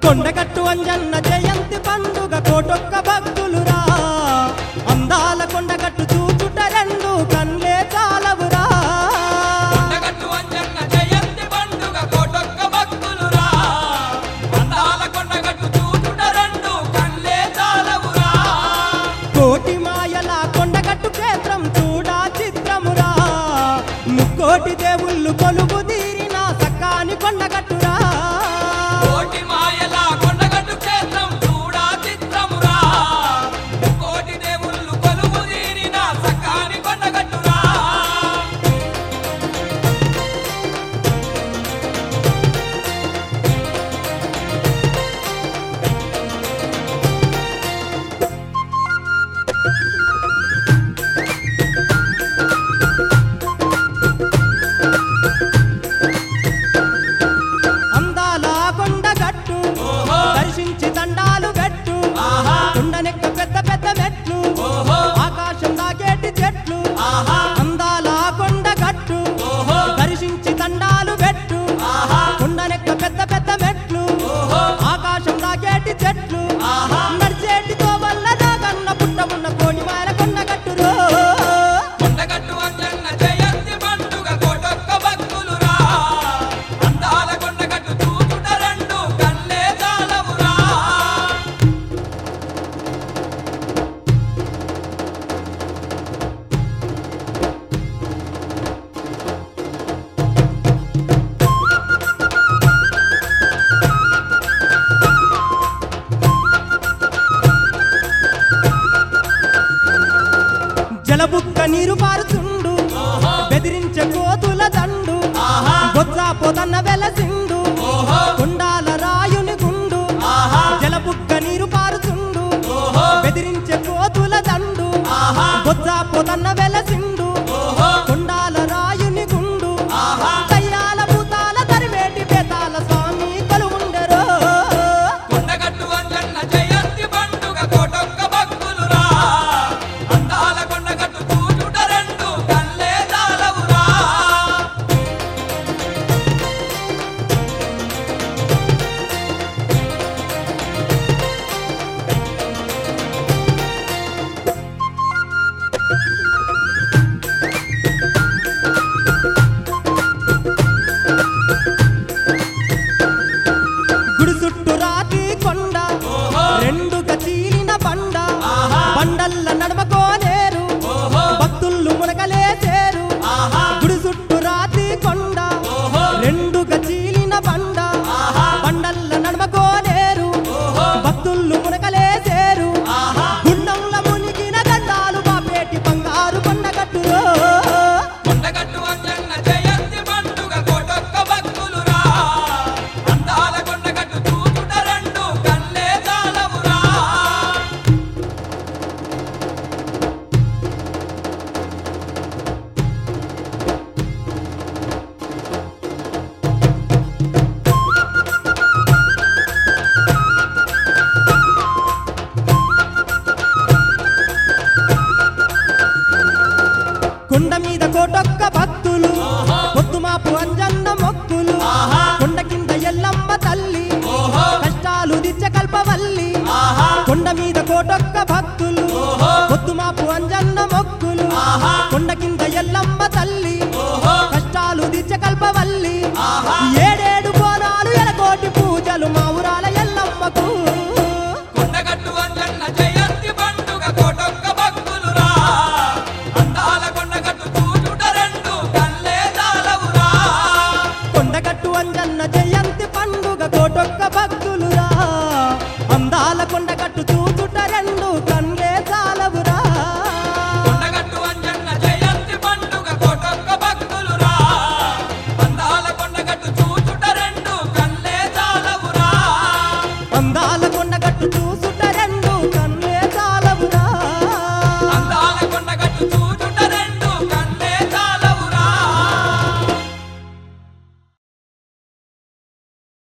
కొండగట్టు అంజన్న జయంతి పండుగ కోటొక్క భక్తులురా అందాల కొండగట్టు చూచుట రెండు కన్లే చాలవురా కొండగట్టు అంజన్న జయంతి పండుగ కోటొక్క భక్తులురా అందాల కొండగట్టు చూచుట రెండు కళ్ళే చాలవురా కోటి మాయల కొండగట్టు క్షేత్రం చూడా చిత్రమురా ముక్కోటి దేవుళ్ళు కొలువు తీరిన సక్కాని కొండగట్టురా కోటి మాయల కొండగట్టు క్షేత్రం చూడా చిత్రమురా కోటి దేవుళ్ళు కొలువు తీరిన సకాని కొండగట్టురా అందాల కొండగట్టు ఓహో. దర్శించి దండాలు పెట్టు ఆహా. కొండనెక్క పెద్ద పెద్ద మెట్లు ఓహో ఆకాశం దాకేటి చెట్లు ఆహా అందాల కొండగట్టు ఓహో దర్శించి దండాలు పెట్టు ఆహా కొండనెక్క పెద్ద పెద్ద మెట్లు ఓహో ఆకాశం దాకేటి చెట్లు ఆహా. నడిచేటి తోవల్ల రాగన్న పుట్ట ఉన్న కోడి మాయల కొండగట్టురో కొండగట్టు అంజన్న జయంతి పండుగ కోటొక్క భక్తులురా అందాల కొండగట్టు చూచుట రెండు కళ్ళే చాలవురా జలబుక్క నీరు పారుచుండు ఓహో బెదిరించే కోతుల దండు ఆహా బొత్స పొదన్న వెలసిండు ఓహో కొండాల రాయుని గుండు ఆహా జలబుక్క నీరు పారుచుండు ఓహో బెదిరించే కోతుల దండు ఆహా బొత్స పొదన్న వెలసిండు ఓహో కొండాల రాయుని గుండు ఆహా దయ్యాల భూతాల తరివేటి బేతాల స్వామి కొలువుండెరో కొండగట్టు అంజన్న జయంతి పండుగ కోటొక్క భక్తులురా అందాల కొండగట్టు చూచుట రెండు కళ్ళే చాలవురా గుడి చుట్టూ రాతి కొండ ఓహో రెండుగా చీలిన బండ ఆహా బండల్ల నడమ కోనేరు ఓహో భక్తుళ్ళు మునకలేసేరు ఆహా గుడి చుట్టూ రాతి కొండ ఓహో రెండుగా చీలిన బండ ఆహా బండల్ల నడమ కోనేరు ఓహో భక్తుళ్ళు మునకలేసేరు ఆహా గుండంల మునిగిన గండాలు బాపేటి బంగారు కొండగట్టురో కొండగట్టు అంజన్న జయంతి పండుగ కోటొక్క భక్తులురా అందాల కొండగట్టు చూచుట రెండు కళ్ళే చాలవురా కొండ మీద కోటొక్క భక్తులు ఓహో పొద్దుమాపు అంజన్న మొక్కులు ఆహా కొండ కింద ఎల్లమ్మ తల్లి ఓహో కష్టాలు దిచ్చ కల్పవల్లి ఆహా కొండ మీద కోటొక్క భక్తులు ఓహో పొద్దుమాపు అంజన్న మొక్కులు ఆహా కొండ కింద ఎల్లమ్మ తల్లి ఓహో కష్టాలు దిచ్చ కల్పవల్లి ఆహా ఏడేడు కోనాలు ఎలకోటి పూజలు మా ఊరాల ఎల్లమ్మకు కొండగట్టు అంజన్న జయంతి పండుగ కోటొక్క భక్తులురా అందాల కొండగట్టు చూచుట రెండు కళ్ళే చాలవురా కొండగట్టు అంజన్న జయంతి పండుగ కోటొక్క భక్తులురా అందాల కొండగట్టు చూ